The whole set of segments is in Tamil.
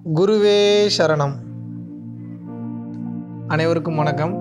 குருவே சரணம் அனைவருக்கும் வணக்கம்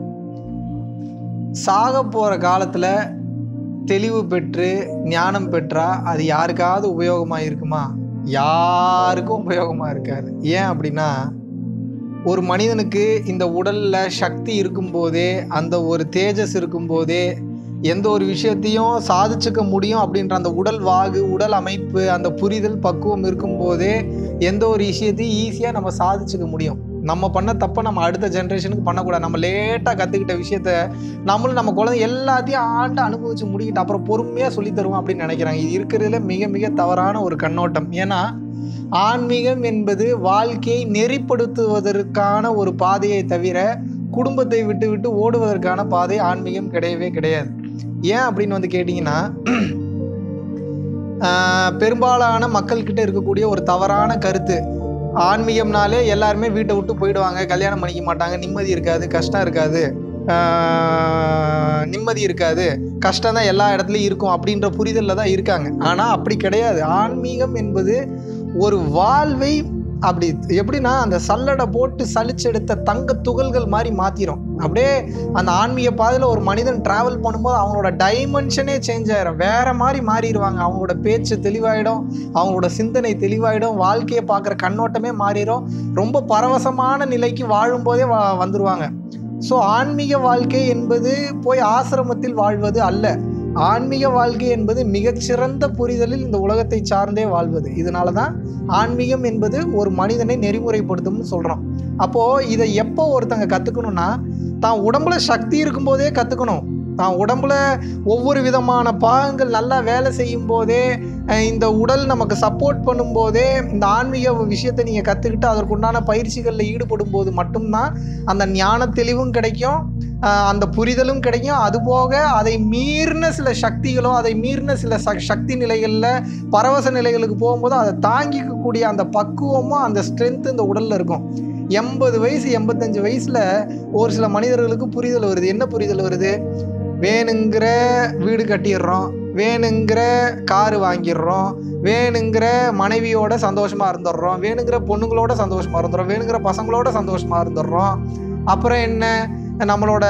சாக போகிற காலத்தில் தெளிவு பெற்று ஞானம் பெற்றா அது யாருக்காவது உபயோகமாக இருக்குமா யாருக்கும் உபயோகமாக இருக்காது ஏன் அப்படின்னா ஒரு மனிதனுக்கு இந்த உடலில் சக்தி இருக்கும்போதே அந்த ஒரு தேஜஸ் இருக்கும்போதே எந்த ஒரு விஷயத்தையும் சாதிச்சுக்க முடியும் அப்படின்ற அந்த உடல் வாகு உடல் அமைப்பு அந்த புரிதல் பக்குவம் இருக்கும்போதே எந்த ஒரு விஷயத்தையும் ஈஸியாக நம்ம சாதிச்சுக்க முடியும் நம்ம பண்ண தப்பை நம்ம அடுத்த ஜென்ரேஷனுக்கு பண்ணக்கூடாது நம்ம லேட்டாக கற்றுக்கிட்ட விஷயத்த நம்மளும் நம்ம குழந்தை எல்லாத்தையும் ஆண்டு அனுபவிச்சு முடிக்கிட்டு அப்புறம் பொறுமையாக சொல்லி தருவோம் அப்படின்னு நினைக்கிறாங்க இது இருக்கிறதுல மிக மிக தவறான ஒரு கண்ணோட்டம் ஏன்னா ஆன்மீகம் என்பது வாழ்க்கையை நெறிப்படுத்துவதற்கான ஒரு பாதையை தவிர குடும்பத்தை விட்டு விட்டு ஓடுவதற்கான பாதை ஆன்மீகம் கிடையவே கிடையாது ஏன் அப்படின்னு வந்து கேட்டிங்கன்னா ஆஹ், பெரும்பாலான மக்கள்கிட்ட இருக்கக்கூடிய ஒரு தவறான கருத்து ஆன்மீகம்னாலே எல்லாருமே வீட்டை விட்டு போயிடுவாங்க கல்யாணம் பண்ணிக்க மாட்டாங்க நிம்மதி இருக்காது கஷ்டம் இருக்காது ஆஹ், நிம்மதி இருக்காது கஷ்டம் தான் எல்லா இடத்துலையும் இருக்கும் அப்படின்ற புரிதலில் தான் இருக்காங்க ஆனால் அப்படி கிடையாது ஆன்மீகம் என்பது ஒரு வாழ்வை அப்படி எப்படின்னா அந்த சல்லடை போட்டு சலிச்செடுத்த தங்க துகள்கள் மாதிரி மாத்திரும் அப்படியே அந்த ஆன்மீக பாதையில் ஒரு மனிதன் டிராவல் பண்ணும்போது அவங்களோட டைமென்ஷனே சேஞ்ச் ஆயிரும் வேற மாதிரி மாறிடுவாங்க அவங்களோட பேச்சு தெளிவாயிடும் அவங்களோட சிந்தனை தெளிவாயிடும் வாழ்க்கையை பார்க்குற கண்ணோட்டமே மாறிடும் ரொம்ப பரவசமான நிலைக்கு வாழும்போதே வ வந்துருவாங்க ஸோ ஆன்மீக வாழ்க்கை என்பது போய் ஆசிரமத்தில் வாழ்வது அல்ல ஆன்மீக வாழ்க்கை என்பது மிகச்சிறந்த புரிதலில் இந்த உலகத்தை சார்ந்தே வாழ்வது இதனால தான் ஆன்மீகம் என்பது ஒரு மனிதனை நெறிமுறைப்படுத்தும்னு சொல்கிறோம் அப்போது இதை எப்போ ஒருத்தங்க கற்றுக்கணும்னா தான் உடம்புல சக்தி இருக்கும்போதே கற்றுக்கணும் தான் உடம்புல ஒவ்வொரு விதமான பாகங்கள் நல்லா வேலை செய்யும் போதே அஹ் இந்த உடல் நமக்கு சப்போர்ட் பண்ணும்போதே இந்த ஆன்மீக விஷயத்தை நீங்கள் கற்றுக்கிட்டு அதற்குண்டான பயிற்சிகளில் ஈடுபடும் போது மட்டும்தான் அந்த ஞான தெளிவும் கிடைக்கும் அஹ் அந்த புரிதலும் கிடைக்கும் அதுபோக அதை மீறின சில சக்திகளோ அதை மீறின சில ச சக்தி நிலைகளில் பரவச நிலைகளுக்கு போகும்போது அதை தாங்கிக்கக்கூடிய அந்த பக்குவமும் அந்த ஸ்ட்ரென்த்து இந்த உடலில் இருக்கும் எண்பது வயசு எண்பத்தஞ்சு வயசில் ஒரு சில மனிதர்களுக்கு புரிதல் வருது என்ன புரிதல் வருது வேணுங்கிற வீடு கட்டிடுறோம் வேணுங்கிற காரு வாங்கிடுறோம் வேணுங்கிற மனைவியோட சந்தோஷமாக இருந்துடுறோம் வேணுங்கிற பொண்ணுங்களோட சந்தோஷமாக இருந்துடுறோம் வேணுங்கிற பசங்களோட சந்தோஷமாக இருந்துடுறோம் அப்புறம் என்ன நம்மளோட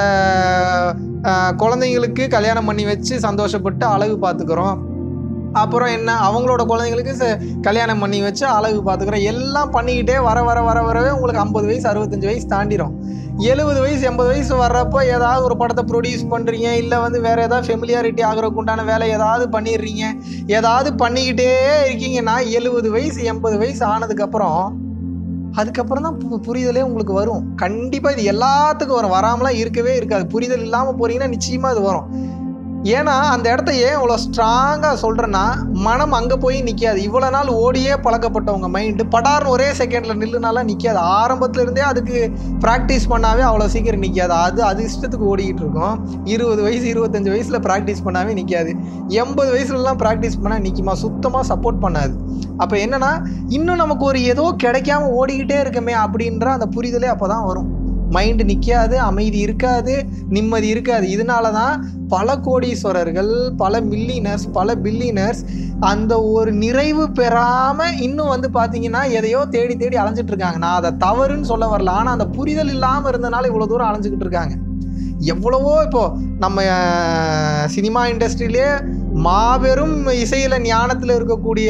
அஹ், குழந்தைங்களுக்கு கல்யாணம் பண்ணி வச்சு சந்தோஷப்பட்டு அழகு பார்த்துக்கிறோம் அப்புறம் என்ன அவங்களோட குழந்தைங்களுக்கு ச- கல்யாணம் பண்ணி வச்சு அழகு பார்த்துக்கிறோம் எல்லாம் பண்ணிக்கிட்டே வர வர வர வரவே உங்களுக்கு ஐம்பது வயசு அறுபத்தஞ்சு வயசு தாண்டிடும் எழுபது வயசு எண்பது வயசு வர்றப்போ ஏதாவது ஒரு படத்தை ப்ரொடியூஸ் பண்ணுறீங்க இல்லை வந்து வேறு ஏதாவது ஃபெமிலியாரிட்டி ஆகிறதுக்கு உண்டான வேலை ஏதாவது பண்ணிடுறீங்க ஏதாவது பண்ணிக்கிட்டே இருக்கீங்கன்னா எழுபது வயசு எண்பது வயசு ஆனதுக்கப்புறம் அதுக்கப்புறம் தான் பு- புரிதலே உங்களுக்கு வரும் கண்டிப்பாக இது எல்லாத்துக்கும் வரும் வராமலாம் இருக்கவே இருக்காது புரிதல் இல்லாமல் போறீங்கன்னா நிச்சயமாக இது வரும் ஏன்னா அந்த இடத்த ஏன் இவ்வளோ ஸ்ட்ராங்காக சொல்கிறேன்னா மனம் அங்கே போய் நிற்காது இவ்வளோ நாள் ஓடியே பழக்கப்பட்டவங்க மைண்டு படார்னு ஒரே செகண்டில் நில்லுனாலாம் நிற்காது ஆரம்பத்துல இருந்தே அதுக்கு ப்ராக்டிஸ் பண்ணாவே அவ்வளோ சீக்கிரம் நிற்காது அது அது இஷ்டத்துக்கு ஓடிக்கிட்டு இருக்கும் இருபது வயசு இருபத்தஞ்சு வயசில் ப்ராக்டிஸ் பண்ணாவே நிற்காது எண்பது வயசுலலாம் ப்ராக்டிஸ் பண்ணால் நிற்குமா சுத்தமாக சப்போர்ட் பண்ணாது அப்போ என்னன்னா இன்னும் நமக்கு ஒரு ஏதோ கிடைக்காம ஓடிக்கிட்டே இருக்கமே அப்படின்ற அந்த புரிதலே அப்போ தான் வரும் மைண்டு நிற்காது அமைதி இருக்காது நிம்மதி இருக்காது இதனால தான் பல கோடீஸ்வரர்கள் பல மில்லினர்ஸ் பல பில்லினர்ஸ் அந்த ஒரு நிறைவு பெறாமல் இன்னும் வந்து பார்த்தீங்கன்னா எதையோ தேடி தேடி அலைஞ்சிட்டு இருக்காங்க நான் அதை தவறுன்னு சொல்ல வரல ஆனால் அந்த புரிதல் இல்லாமல் இருந்தனால இவ்வளோ தூரம் அலைஞ்சிக்கிட்டு இருக்காங்க எவ்வளவோ இப்போ நம்ம அஹ், சினிமா இண்டஸ்ட்ரியிலே மாபெரும் இசையில் ஞானத்தில் இருக்கக்கூடிய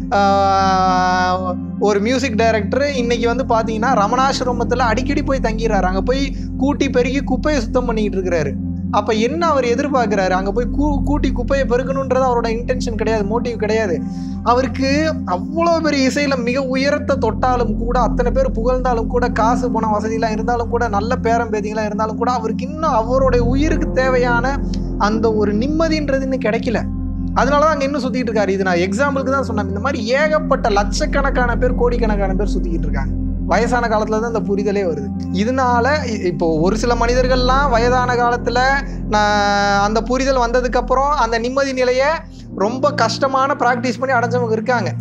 ஆஹ், ஒரு மியூசிக் டைரக்டர் இன்னைக்கு வந்து பார்த்தீங்கன்னா ரமணாசிரமத்தில் அடிக்கடி போய் தங்கிடுறாரு அங்கே போய் கூட்டி பெருக்கி குப்பையை சுத்தம் பண்ணிக்கிட்டு இருக்கிறாரு அப்போ என்ன அவர் எதிர்பார்க்குறாரு அங்கே போய் கூ கூட்டி குப்பையை பெருக்கணுன்றது அவரோட இன்டென்ஷன் கிடையாது மோட்டிவ் கிடையாது அவருக்கு அவ்வளோ பெரிய இசையில் மிக உயரத்தை தொட்டாலும் கூட அத்தனை பேர் புகழ்ந்தாலும் கூட காசு பணம் வசதியெலாம் இருந்தாலும் கூட நல்ல பேரம் பேத்திங்களாம் இருந்தாலும் கூட அவருக்கு இன்னும் அவருடைய உயிருக்கு தேவையான அந்த ஒரு நிம்மதின்றது இன்னும் கிடைக்கல அதனால தான் அங்கே இன்னும் சுற்றிட்டு இருக்காரு இது நான் எக்ஸாம்பிளுக்கு தான் சொன்னேன் இந்த மாதிரி ஏகப்பட்ட லட்சக்கணக்கான பேர் கோடிக்கணக்கான பேர் சுற்றிக்கிட்டு இருக்காங்க வயசான காலத்தில் தான் இந்த புரிதலே வருது இதனால இ- இப்போ ஒரு சில மனிதர்கள்லாம் வயதான காலத்தில் நான் அந்த புரிதல் வந்ததுக்கப்புறம் அந்த நிம்மதி நிலையை ரொம்ப கஷ்டமான ப்ராக்டிஸ் பண்ணி அடைஞ்சவங்க இருக்காங்க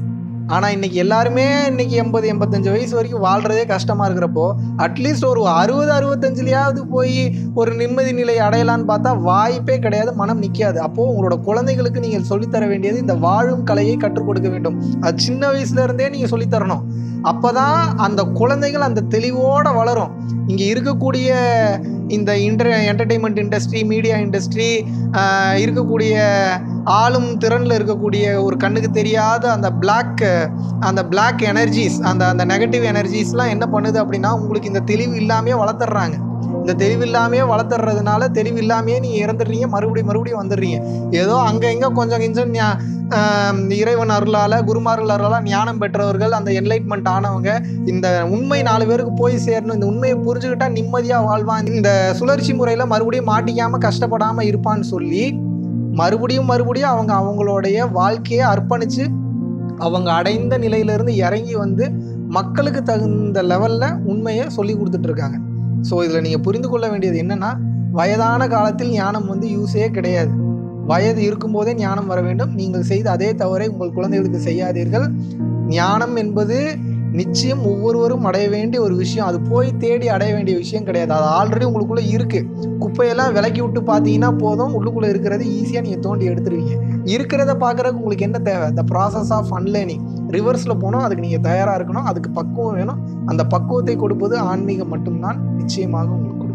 ஆனால் இன்னைக்கு எல்லாருமே இன்னைக்கு எண்பது எண்பத்தஞ்சு வயசு வரைக்கும் வாழ்றதே கஷ்டமாக இருக்கிறப்போ அட்லீஸ்ட் ஒரு அறுபது அறுபத்தஞ்சுலையாவது போய் ஒரு நிம்மதி நிலை அடையலான்னு பார்த்தா வாய்ப்பே கிடையாது மனம் நிற்காது அப்போது உங்களோட குழந்தைகளுக்கு நீங்கள் சொல்லித்தர வேண்டியது இந்த வாழும் கலையை கற்றுக் கொடுக்க வேண்டும் அது சின்ன வயசுல இருந்தே நீங்கள் சொல்லித்தரணும் அப்பதான் அந்த குழந்தைகள் அந்த தெளிவோட வளரும் இங்கே இருக்கக்கூடிய இந்த inter entertainment industry media industry இருக்கக்கூடிய ஆளும் திறனில் இருக்கக்கூடிய ஒரு கண்ணுக்கு தெரியாத அந்த பிளாக் அந்த பிளாக் எனர்ஜிஸ் அந்த அந்த நெகட்டிவ் எனர்ஜிஸ்லாம் என்ன பண்ணுது அப்படின்னா உங்களுக்கு இந்த தெளிவு இல்லாமையே வளர்த்துறாங்க இந்த தெளிவு இல்லாமையே வளர்த்துறதுனால தெளிவு இல்லாமையே நீங்கள் இறந்துடுறீங்க மறுபடியும் மறுபடியும் வந்துடுறீங்க ஏதோ அங்கே எங்கே கொஞ்சம் கொஞ்சம் ஞா- ஆஹ் இறைவன் அருளால் குருமார்கள் அருளால் ஞானம் பெற்றவர்கள் அந்த என்லைட்மெண்ட் ஆனவங்க இந்த உண்மை நாலு பேருக்கு போய் சேரணும் இந்த உண்மையை புரிஞ்சுக்கிட்டா நிம்மதியாக வாழ்வான் இந்த சுழற்சி முறையில் மறுபடியும் மாட்டிக்காமல் கஷ்டப்படாமல் இருப்பான்னு சொல்லி மறுபடியும் மறுபடியும் அவங்க அவங்களுடைய வாழ்க்கையை அர்ப்பணித்து அவங்க அடைந்த நிலையிலிருந்து இறங்கி வந்து மக்களுக்கு தகுந்த லெவலில் உண்மையை சொல்லி கொடுத்துட்ருக்காங்க ஸோ இதில் நீங்கள் புரிந்து கொள்ள வேண்டியது என்னென்னா வயதான காலத்தில் ஞானம் வந்து யூஸே கிடையாது வயது இருக்கும்போதே ஞானம் வர வேண்டும் நீங்கள் செய்த அதே தவறை உங்கள் குழந்தைகளுக்கு செய்யாதீர்கள் ஞானம் என்பது நிச்சயம் ஒவ்வொருவரும் அடைய வேண்டிய ஒரு விஷயம் அது போய் தேடி அடைய வேண்டிய விஷயம் கிடையாது அது ஆல்ரெடி உங்களுக்குள்ளே இருக்குது குப்பையெல்லாம் விலக்கி விட்டு பார்த்தீங்கன்னா போதும் உள்ளுக்குள்ளே இருக்கிறது ஈஸியாக நீங்கள் தோண்டி எடுத்துருவீங்க இருக்கிறத பார்க்குறதுக்கு உங்களுக்கு என்ன தேவை த ப்ராசஸ் ஆஃப் அன்லேர்னிங் ரிவர்ஸில் போனோம் அதுக்கு நீங்கள் தயாராக இருக்கணும் அதுக்கு பக்குவம் வேணும் அந்த பக்குவத்தை கொடுப்பது ஆன்மீகம் மட்டும்தான் நிச்சயமாக உங்களுக்கு கொடுக்கும்